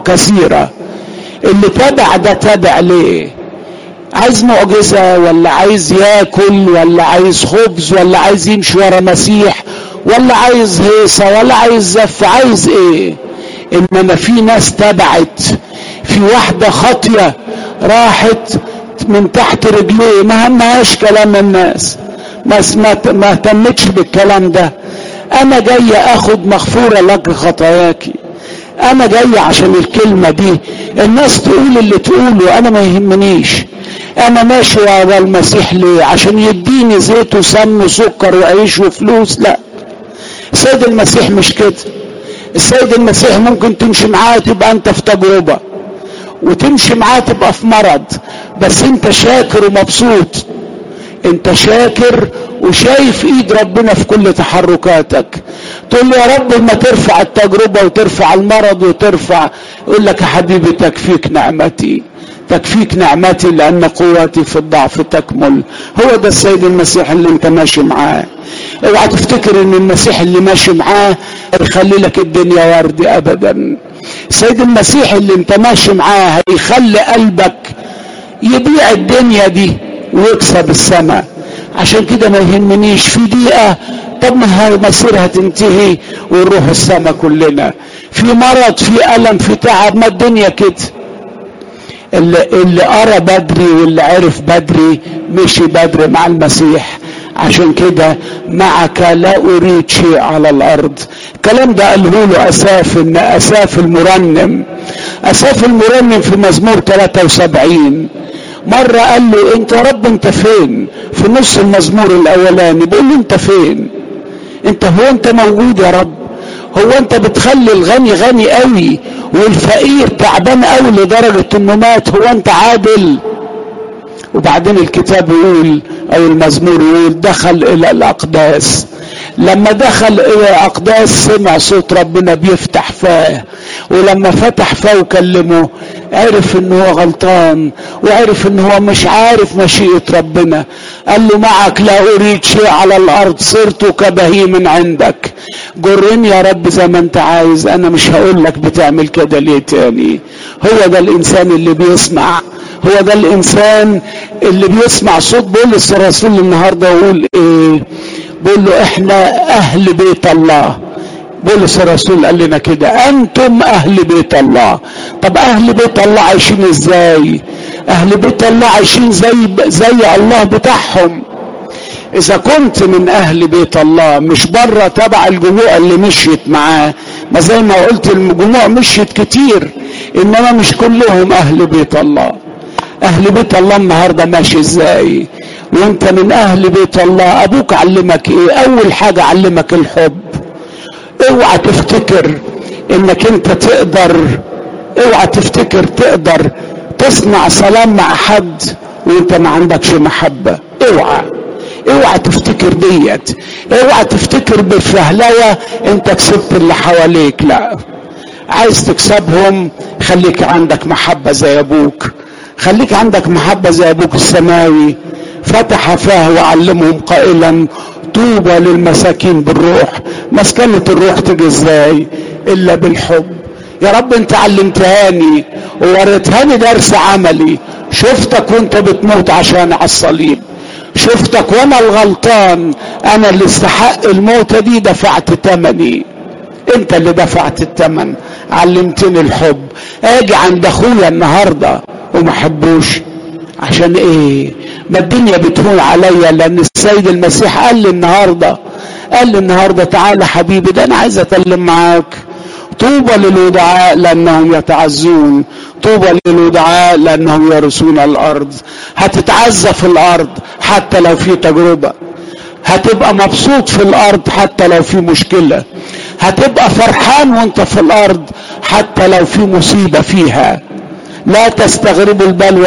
كثيرة اللي تابع ده تابع ليه عايز معجزة ولا عايز ياكل ولا عايز خبز ولا عايز يمشي ورا مسيح ولا عايز هيصة ولا عايز زف عايز ايه انما في ناس تبعت في واحدة خاطية راحت من تحت رجليه ما همهاش كلام الناس ما ما اهتمتش بالكلام ده انا جاي اخد مغفورة لك خطاياكي انا جاي عشان الكلمة دي الناس تقول اللي تقوله انا ما يهمنيش انا ماشي ورا المسيح ليه عشان يديني زيت وسمن وسكر وعيش وفلوس لا السيد المسيح مش كده السيد المسيح ممكن تمشي معاه تبقى انت في تجربة وتمشي معاه تبقى في مرض بس انت شاكر ومبسوط انت شاكر وشايف ايد ربنا في كل تحركاتك تقول له يا رب ما ترفع التجربة وترفع المرض وترفع يقول لك يا حبيبي تكفيك نعمتي تكفيك نعمتي لأن قوتي في الضعف تكمل هو ده السيد المسيح اللي انت ماشي معاه اوعى تفتكر ان المسيح اللي ماشي معاه هيخلي لك الدنيا ورد ابدا السيد المسيح اللي انت ماشي معاه هيخلي قلبك يبيع الدنيا دي ويكسب السماء عشان كده ما يهمنيش في دقيقة طب ما المسيرة هتنتهي ونروح السماء كلنا في مرض في ألم في تعب ما الدنيا كده اللي, اللي قرا بدري واللي عرف بدري مشي بدري مع المسيح عشان كده معك لا اريد شيء على الارض الكلام ده قاله له اساف ان اساف المرنم اساف المرنم في مزمور 73 مرة قال له انت يا رب انت فين في نص المزمور الاولاني بقول له انت فين انت هو انت موجود يا رب هو انت بتخلي الغني غني قوي والفقير تعبان قوي لدرجة انه مات هو انت عادل وبعدين الكتاب يقول او المزمور يقول دخل الى الاقداس لما دخل الى اقداس سمع صوت ربنا بيفتح فاه ولما فتح فاه وكلمه عرف ان هو غلطان وعرف ان هو مش عارف مشيئة ربنا قال له معك لا اريد شيء على الارض صرت كبهيم عندك جرني يا رب زي ما انت عايز انا مش هقول لك بتعمل كده ليه تاني هو ده الانسان اللي بيسمع هو ده الانسان اللي بيسمع صوت بولس الرسول النهارده ويقول ايه بيقول له احنا اهل بيت الله بولس الرسول قال لنا كده انتم اهل بيت الله طب اهل بيت الله عايشين ازاي اهل بيت الله عايشين زي زي الله بتاعهم اذا كنت من اهل بيت الله مش بره تبع الجموع اللي مشيت معاه ما زي ما قلت الجموع مشيت كتير انما مش كلهم اهل بيت الله اهل بيت الله النهارده ماشي ازاي وانت من اهل بيت الله ابوك علمك ايه اول حاجه علمك الحب اوعى تفتكر انك انت تقدر اوعى تفتكر تقدر تصنع سلام مع حد وانت ما عندكش محبه اوعى اوعى تفتكر ديت اوعى تفتكر بالفهلوه انت كسبت اللي حواليك لا عايز تكسبهم خليك عندك محبه زي ابوك خليك عندك محبه زي ابوك السماوي فتح فاه وعلمهم قائلا طوبى للمساكين بالروح مسكنة الروح تيجي ازاي الا بالحب يا رب انت علمتهاني ووريتهاني درس عملي شفتك وانت بتموت عشان على الصليب شفتك وانا الغلطان انا اللي استحق الموتة دي دفعت تمني انت اللي دفعت التمن علمتني الحب اجي عند اخويا النهارده وما احبوش عشان ايه ما الدنيا بتهون عليا لان السيد المسيح قال لي النهارده قال لي النهارده تعالى حبيبي ده انا عايز اتكلم معاك طوبى للودعاء لانهم يتعزون طوبى للودعاء لانهم يرثون الارض هتتعزى في الارض حتى لو في تجربه هتبقى مبسوط في الارض حتى لو في مشكله هتبقى فرحان وانت في الارض حتى لو في مصيبه فيها لا تستغربوا البلوى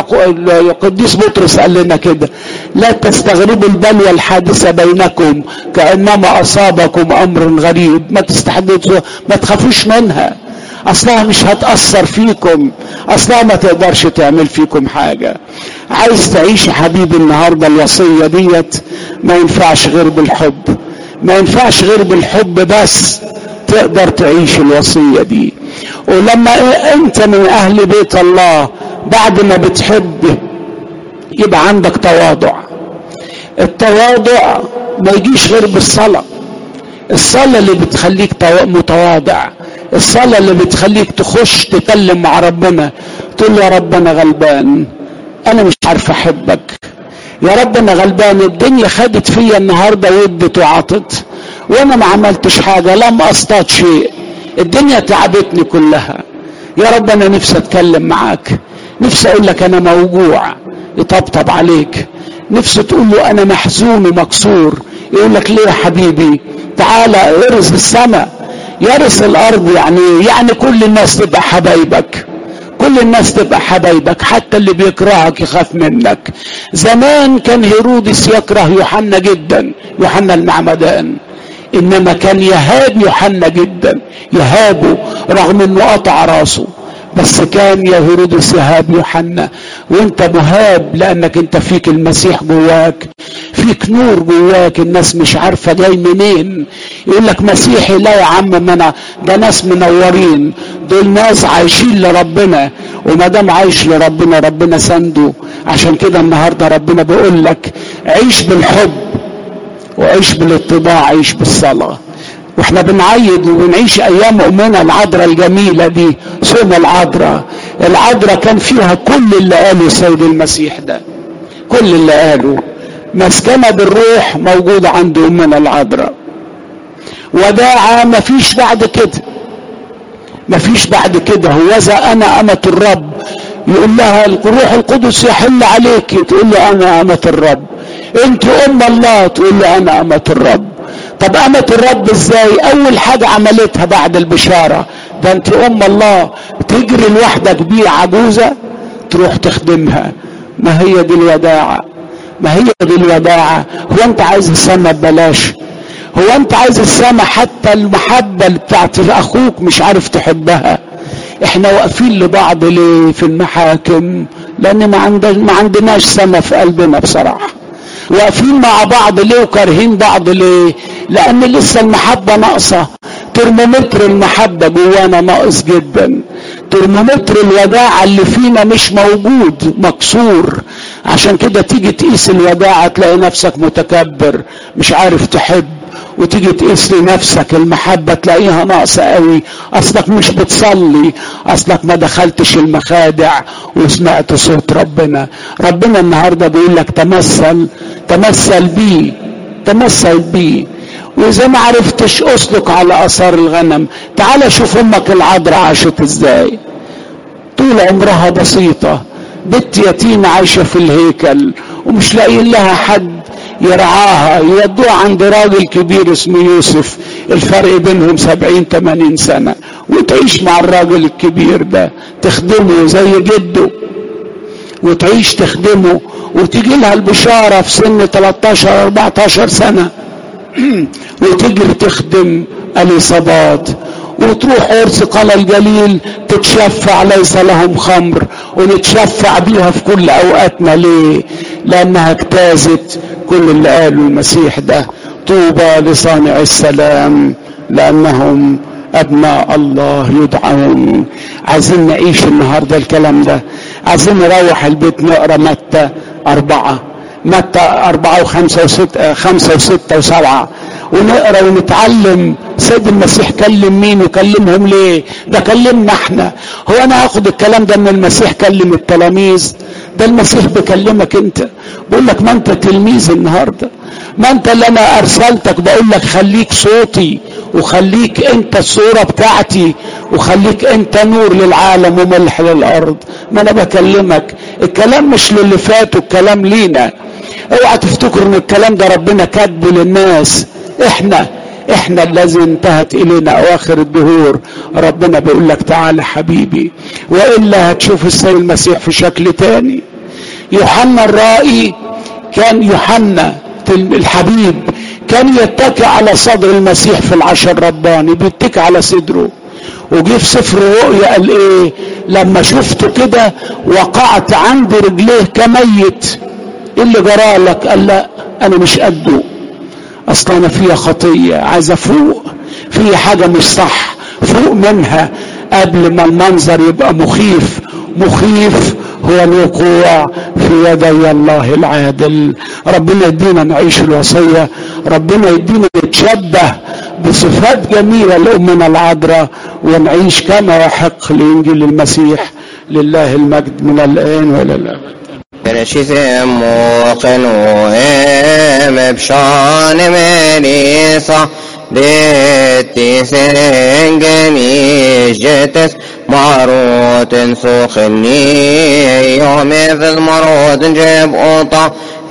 القديس بطرس قال لنا كده لا تستغربوا البلوى الحادثة بينكم كأنما أصابكم أمر غريب ما تستحدثوا ما تخافوش منها أصلها مش هتأثر فيكم أصلها ما تقدرش تعمل فيكم حاجة عايز تعيش يا حبيبي النهاردة الوصية ديت ما ينفعش غير بالحب ما ينفعش غير بالحب بس تقدر تعيش الوصية دي ولما انت من اهل بيت الله بعد ما بتحب يبقى عندك تواضع التواضع ما يجيش غير بالصلاة الصلاة اللي بتخليك متواضع الصلاة اللي بتخليك تخش تكلم مع ربنا تقول يا رب انا غلبان انا مش عارف احبك يا رب انا غلبان الدنيا خدت فيا النهارده ودت وعطت وانا ما عملتش حاجه لم اصطاد شيء الدنيا تعبتني كلها يا رب انا نفسي اتكلم معاك نفسي اقول لك انا موجوع يطبطب عليك نفسي تقول له انا محزون ومكسور يقول لك ليه يا حبيبي تعالى ارث السماء يرث الارض يعني يعني كل الناس تبقى حبايبك كل الناس تبقى حبايبك حتى اللي بيكرهك يخاف منك زمان كان هيرودس يكره يوحنا جدا يوحنا المعمدان انما كان يهاب يوحنا جدا يهابه رغم انه قطع راسه بس كان يا هيرودس يهاب يوحنا وانت مهاب لانك انت فيك المسيح جواك فيك نور جواك الناس مش عارفه جاي منين يقول لك مسيحي لا يا عم ما انا ده ناس منورين دول ناس عايشين لربنا وما دام عايش لربنا ربنا سنده عشان كده النهارده ربنا بيقول لك عيش بالحب وعيش بالاتباع عيش بالصلاه واحنا بنعيد وبنعيش ايام امنا العذراء الجميله دي صوم العذراء العذراء كان فيها كل اللي قاله السيد المسيح ده كل اللي قاله مسكنه بالروح موجوده عند امنا العذراء وداعة مفيش بعد كده مفيش بعد كده هوذا انا امة الرب يقول لها الروح القدس يحل عليك تقول له انا امة الرب انت ام الله تقول له انا امة الرب طب أمة الرب ازاي اول حاجة عملتها بعد البشارة ده انت ام الله تجري لوحدك بيه عجوزة تروح تخدمها ما هي دي الوداعة ما هي دي الوداعة هو انت عايز السما ببلاش هو انت عايز السما حتى المحبة اللي بتاعت اخوك مش عارف تحبها احنا واقفين لبعض ليه في المحاكم لان ما, عندنا ما عندناش سما في قلبنا بصراحه واقفين مع بعض ليه وكارهين بعض ليه لان لسه المحبة ناقصة ترمومتر المحبة جوانا ناقص جدا ترمومتر الوداعة اللي فينا مش موجود مكسور عشان كده تيجي تقيس الوداعة تلاقي نفسك متكبر مش عارف تحب وتيجي تقيس لنفسك المحبة تلاقيها ناقصة قوي اصلك مش بتصلي اصلك ما دخلتش المخادع وسمعت صوت ربنا ربنا النهاردة بيقول لك تمثل تمثل بيه تمثل بيه واذا ما عرفتش اسلك على اثار الغنم تعال شوف امك العذراء عاشت ازاي طول عمرها بسيطة بنت يتيمة عايشة في الهيكل ومش لاقيين لها حد يرعاها يودوها عند راجل كبير اسمه يوسف الفرق بينهم سبعين تمانين سنة وتعيش مع الراجل الكبير ده تخدمه زي جده وتعيش تخدمه وتجي لها البشارة في سن 13 14 سنة وتجري تخدم اليصابات وتروح عرس قلى الجليل تتشفع ليس لهم خمر ونتشفع بيها في كل اوقاتنا ليه لانها اجتازت كل اللي قاله المسيح ده طوبى لصانع السلام لانهم ابناء الله يدعون عايزين نعيش النهارده الكلام ده عايزين نروح البيت نقرا متى اربعه متى أربعة وخمسة وستة خمسة وستة وسبعة ونقرا ونتعلم سيد المسيح كلم مين وكلمهم ليه ده كلمنا احنا هو انا هاخد الكلام ده من المسيح كلم التلاميذ ده المسيح بيكلمك انت بقول لك ما انت تلميذ النهارده ما انت اللي انا ارسلتك بقول لك خليك صوتي وخليك انت الصوره بتاعتي وخليك انت نور للعالم وملح للارض ما انا بكلمك الكلام مش للي فات والكلام لينا اوعى تفتكروا ان الكلام ده ربنا كاتبه للناس احنا احنا الذي انتهت الينا اواخر الدهور ربنا بيقول لك تعالى حبيبي والا هتشوف السيد المسيح في شكل تاني يوحنا الرائي كان يوحنا الحبيب كان يتكئ على صدر المسيح في العشر الرباني بيتكئ على صدره وجي في سفر الرؤيا قال ايه لما شفته كده وقعت عند رجليه كميت ايه اللي جرالك قال لا انا مش قده اصل انا فيها خطيه عايز افوق في حاجه مش صح فوق منها قبل ما المنظر يبقى مخيف مخيف هو الوقوع في يدي الله العادل ربنا يدينا نعيش الوصية ربنا يدينا نتشبه بصفات جميلة لأمنا العذراء ونعيش كما يحق لإنجيل المسيح لله المجد من الآن وإلى الأبد برشيث موقن وهم بشان مريصة بيتي سنجني جتس معروت سوخني يوم ذي المرود جيب أوطا